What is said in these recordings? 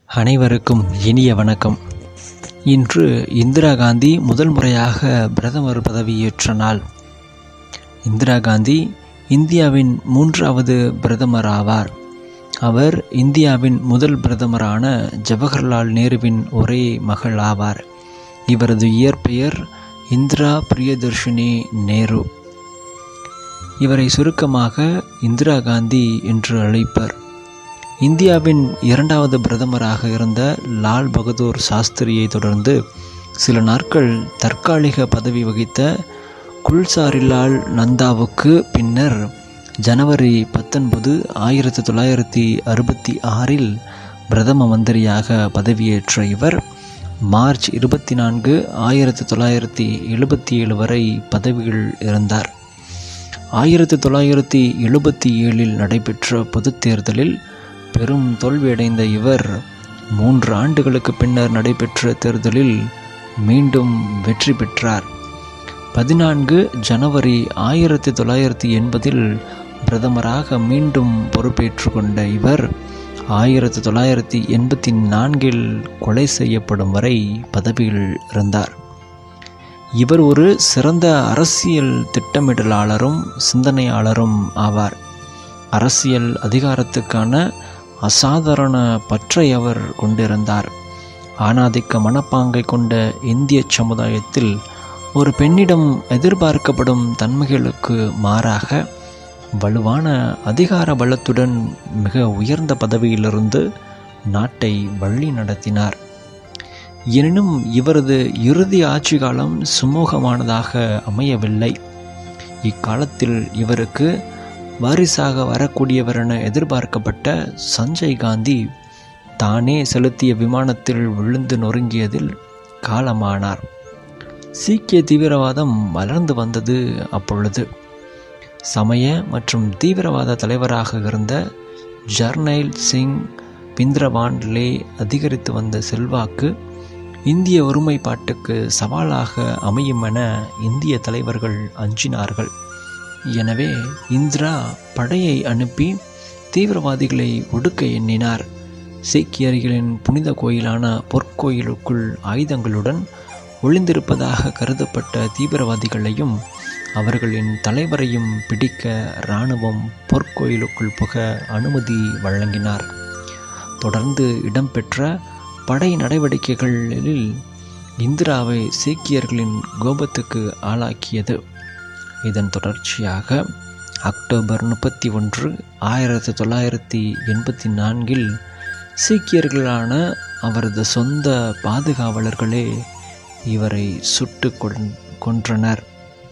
அனைவருக்கும் இனிய வணக்கம் இன்று இந்திரா காந்தி முதல் முறையாக பிரதமர் பதவியேற்ற நாள் இந்திரா காந்தி இந்தியாவின் மூன்றாவது பிரதமர் ஆவார் அவர் இந்தியாவின் முதல் பிரதமரான ஜவஹர்லால் நேருவின் ஒரே மகள் ஆவார் இவரது இயற்பெயர் இந்திரா பிரியதர்ஷினி நேரு இவரை சுருக்கமாக இந்திரா காந்தி என்று அழைப்பர் இந்தியாவின் இரண்டாவது பிரதமராக இருந்த லால் பகதூர் சாஸ்திரியை தொடர்ந்து சில நாட்கள் தற்காலிக பதவி வகித்த குல்சாரிலால் நந்தாவுக்கு பின்னர் ஜனவரி பத்தொன்பது ஆயிரத்தி தொள்ளாயிரத்தி அறுபத்தி ஆறில் பிரதம மந்திரியாக பதவியேற்ற இவர் மார்ச் இருபத்தி நான்கு ஆயிரத்தி தொள்ளாயிரத்தி எழுபத்தி ஏழு வரை பதவியில் இருந்தார் ஆயிரத்தி தொள்ளாயிரத்தி எழுபத்தி ஏழில் நடைபெற்ற பொதுத் தேர்தலில் பெரும் தோல்வியடைந்த இவர் மூன்று ஆண்டுகளுக்கு பின்னர் நடைபெற்ற தேர்தலில் மீண்டும் வெற்றி பெற்றார் பதினான்கு ஜனவரி ஆயிரத்தி தொள்ளாயிரத்தி எண்பதில் பிரதமராக மீண்டும் பொறுப்பேற்று கொண்ட இவர் ஆயிரத்தி தொள்ளாயிரத்தி எண்பத்தி நான்கில் கொலை செய்யப்படும் வரை பதவியில் இருந்தார் இவர் ஒரு சிறந்த அரசியல் திட்டமிடலாளரும் சிந்தனையாளரும் ஆவார் அரசியல் அதிகாரத்துக்கான அசாதாரண பற்றை அவர் கொண்டிருந்தார் ஆணாதிக்க மனப்பாங்கை கொண்ட இந்திய சமுதாயத்தில் ஒரு பெண்ணிடம் எதிர்பார்க்கப்படும் தன்மைகளுக்கு மாறாக வலுவான அதிகார பலத்துடன் மிக உயர்ந்த பதவியிலிருந்து நாட்டை வழி நடத்தினார் எனினும் இவரது இறுதி ஆட்சி காலம் சுமூகமானதாக அமையவில்லை இக்காலத்தில் இவருக்கு வாரிசாக வரக்கூடியவர் என எதிர்பார்க்கப்பட்ட சஞ்சய் காந்தி தானே செலுத்திய விமானத்தில் விழுந்து நொறுங்கியதில் காலமானார் சீக்கிய தீவிரவாதம் வளர்ந்து வந்தது அப்பொழுது சமய மற்றும் தீவிரவாத தலைவராக இருந்த ஜர்னைல் சிங் பிந்திரவான்லே அதிகரித்து வந்த செல்வாக்கு இந்திய ஒருமைப்பாட்டுக்கு சவாலாக அமையும் என இந்திய தலைவர்கள் அஞ்சினார்கள் எனவே இந்திரா படையை அனுப்பி தீவிரவாதிகளை ஒடுக்க எண்ணினார் சீக்கியர்களின் புனித கோயிலான பொற்கோயிலுக்குள் ஆயுதங்களுடன் ஒளிந்திருப்பதாக கருதப்பட்ட தீவிரவாதிகளையும் அவர்களின் தலைவரையும் பிடிக்க இராணுவம் பொற்கோயிலுக்குள் புக அனுமதி வழங்கினார் தொடர்ந்து இடம்பெற்ற படை நடவடிக்கைகளில் இந்திராவை சீக்கியர்களின் கோபத்துக்கு ஆளாக்கியது இதன் தொடர்ச்சியாக அக்டோபர் முப்பத்தி ஒன்று ஆயிரத்தி தொள்ளாயிரத்தி எண்பத்தி நான்கில் சீக்கியர்களான அவரது சொந்த பாதுகாவலர்களே இவரை சுட்டு கொன்றனர்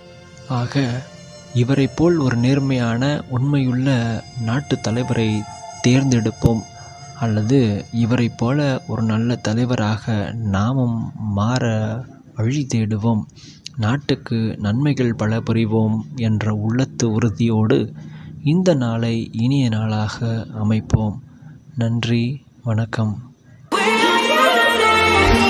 ஆக இவரை போல் ஒரு நேர்மையான உண்மையுள்ள நாட்டு தலைவரை தேர்ந்தெடுப்போம் அல்லது இவரை போல ஒரு நல்ல தலைவராக நாமும் மாற வழி தேடுவோம் நாட்டுக்கு நன்மைகள் பல புரிவோம் என்ற உள்ளத்து உறுதியோடு இந்த நாளை இனிய நாளாக அமைப்போம் நன்றி வணக்கம்